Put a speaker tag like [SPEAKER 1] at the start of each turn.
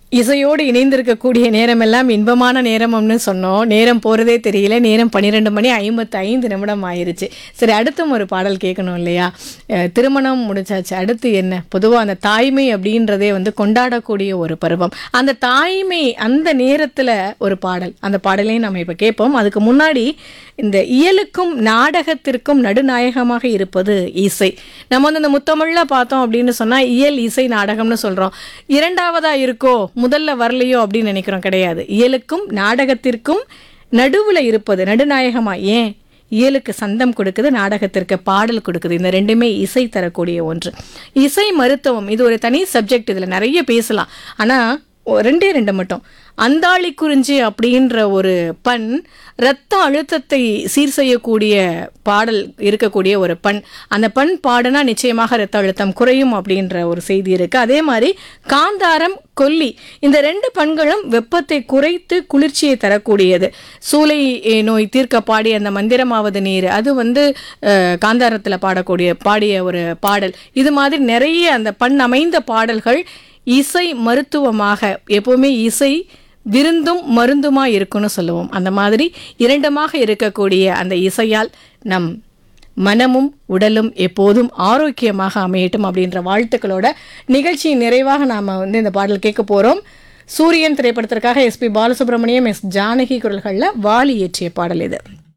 [SPEAKER 1] இசையோடு இணைந்திருக்கக்கூடிய நேரமெல்லாம் இன்பமான நேரம்னு சொன்னோம் நேரம் போகிறதே தெரியல நேரம் பன்னிரெண்டு மணி ஐம்பத்தி ஐந்து நிமிடம் ஆயிருச்சு சரி அடுத்தும் ஒரு பாடல் கேட்கணும் இல்லையா அஹ், திருமணம் முடிச்சாச்சு அடுத்து என்ன பொதுவாக அந்த தாய்மை அப்படின்றதே வந்து கொண்டாடக்கூடிய ஒரு பருவம் அந்த தாய்மை அந்த நேரத்தில் ஒரு பாடல் அந்த பாடலையும் நம்ம இப்போ கேட்போம் அதுக்கு முன்னாடி இந்த இயலுக்கும் நாடகத்திற்கும் நடுநாயகமாக இருப்பது இசை நம்ம வந்து இந்த முத்தமிழ்ல பார்த்தோம் அப்படின்னு சொன்னால் இயல் இசை நாடகம்னு சொல்கிறோம் இரண்டாவதா இருக்கோ முதல்ல வரலையோ அப்படின்னு நினைக்கிறோம் கிடையாது இயலுக்கும் நாடகத்திற்கும் நடுவில் இருப்பது நடுநாயகமா ஏன் இயலுக்கு சந்தம் கொடுக்குது நாடகத்திற்கு பாடல் கொடுக்குது இந்த ரெண்டுமே இசை தரக்கூடிய ஒன்று இசை மருத்துவம் இது ஒரு தனி சப்ஜெக்ட் இதில் நிறைய பேசலாம் ஆனால் ஒ- ரெண்டே ரெண்டு மட்டும் அந்தாளி குறிஞ்சி அப்படின்ற ஒரு பண் இரத்த அழுத்தத்தை சீர் செய்யக்கூடிய பாடல் இருக்கக்கூடிய ஒரு பண் அந்த பண் பாடுனா நிச்சயமாக இரத்த அழுத்தம் குறையும் அப்படின்ற ஒரு செய்தி இருக்கு அதே மாதிரி காந்தாரம் கொல்லி இந்த ரெண்டு பண்களும் வெப்பத்தை குறைத்து குளிர்ச்சியை தரக்கூடியது சூளை அஹ், நோய் தீர்க்க பாடிய அந்த மந்திரமாவது நீர் அது வந்து அஹ், காந்தாரத்துல பாடக்கூடிய பாடிய ஒரு பாடல் இது மாதிரி நிறைய அந்த பண் அமைந்த பாடல்கள் இசை மருத்துவமாக எப்பவுமே இசை விருந்தும் மருந்துமா இருக்குன்னு சொல்லுவோம் அந்த மாதிரி இரண்டுமாக இருக்கக்கூடிய அந்த இசையால் நம் மனமும் உடலும் எப்போதும் ஆரோக்கியமாக அமையட்டும் அப்படின்ற வாழ்த்துக்களோட நிகழ்ச்சியின் நிறைவாக நாம் வந்து இந்த பாடல் கேட்க போகிறோம் சூரியன் திரைப்படத்திற்காக எஸ்பி பாலசுப்ரமணியம் எஸ் ஜானகி குரல்களில் வாலி இயற்றிய பாடல் இது